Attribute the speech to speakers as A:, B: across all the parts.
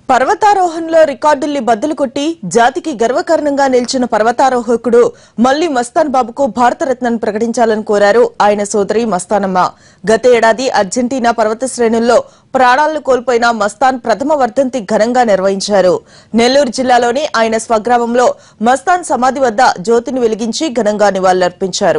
A: పర్వతారోహణలో రికార్డుల్ని బద్దలు కొట్టి జాతికి గర్వకారణంగా నిలిచిన పర్వతారోహకుడు మల్లి మస్తాన్ బాబుకు భారతరత్నను ప్రకటించాలని కోరారు ఆయన సోదరి మస్తానమ్మ గత ఏడాది అర్జెంటీనా పర్వత శ్రేణుల్లో ప్రాణాలను కోల్పోయిన మస్తాన్ ప్రథమ వర్ధంతి ఘనంగా నిర్వహించారు నెల్లూరు జిల్లాలోని ఆయన స్వగ్రామంలో మస్తాన్ సమాధి వద్ద జ్యోతిని వెలిగించి ఘనంగా నివాళులర్పించారు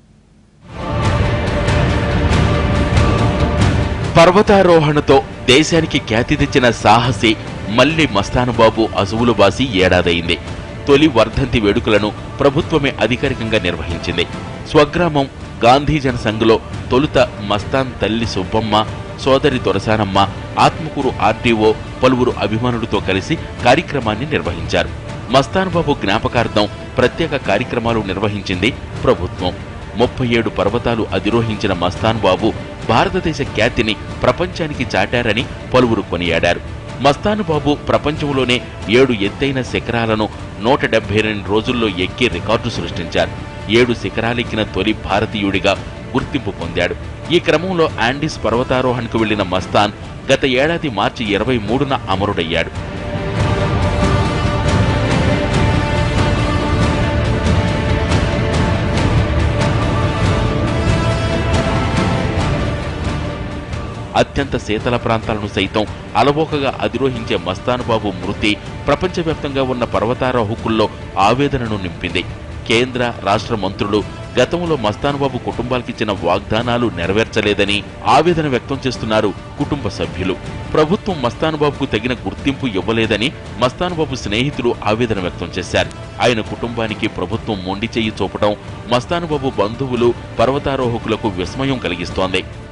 B: పర్వతారోహణతో దేశానికి ఖ్యాతి తెచ్చిన సాహసి మల్లి మస్తానుబాబు అసువులు బాసి ఏడాదైంది తొలి వర్ధంతి వేడుకలను ప్రభుత్వమే అధికారికంగా నిర్వహించింది స్వగ్రామం గాంధీ జనసంఘ్లో తొలుత మస్తాన్ తల్లి సుబ్బమ్మ సోదరి దొరసానమ్మ ఆత్మకూరు ఆర్డీఓ పలువురు అభిమానులతో కలిసి కార్యక్రమాన్ని నిర్వహించారు మస్తానుబాబు జ్ఞాపకార్థం ప్రత్యేక కార్యక్రమాలు నిర్వహించింది ప్రభుత్వం ముప్పై ఏడు పర్వతాలు అధిరోహించిన మస్తాన్ బాబు భారతదేశ ఖ్యాతిని ప్రపంచానికి చాటారని పలువురు కొనియాడారు మస్తాన్ బాబు ప్రపంచంలోనే ఏడు ఎత్తైన శిఖరాలను నూట డెబ్బై రెండు రోజుల్లో ఎక్కి రికార్డు సృష్టించారు ఏడు శిఖరాలెక్కిన తొలి భారతీయుడిగా గుర్తింపు పొందాడు ఈ క్రమంలో ఆండీస్ పర్వతారోహణకు వెళ్లిన మస్తాన్ గత ఏడాది మార్చి ఇరవై మూడున అమరుడయ్యాడు అత్యంత శీతల ప్రాంతాలను సైతం అలవోకగా అధిరోహించే మస్తానుబాబు మృతి ప్రపంచవ్యాప్తంగా ఉన్న పర్వతారోహకుల్లో ఆవేదనను నింపింది కేంద్ర రాష్ట్ర మంత్రులు గతంలో మస్తానుబాబు కుటుంబాలకిచ్చిన వాగ్దానాలు నెరవేర్చలేదని ఆవేదన వ్యక్తం చేస్తున్నారు కుటుంబ సభ్యులు ప్రభుత్వం మస్తానుబాబుకు తగిన గుర్తింపు ఇవ్వలేదని మస్తానుబాబు స్నేహితులు ఆవేదన వ్యక్తం చేశారు ఆయన కుటుంబానికి ప్రభుత్వం మొండి చెయ్యి చూపడం మస్తానుబాబు బంధువులు పర్వతారోహకులకు విస్మయం కలిగిస్తోంది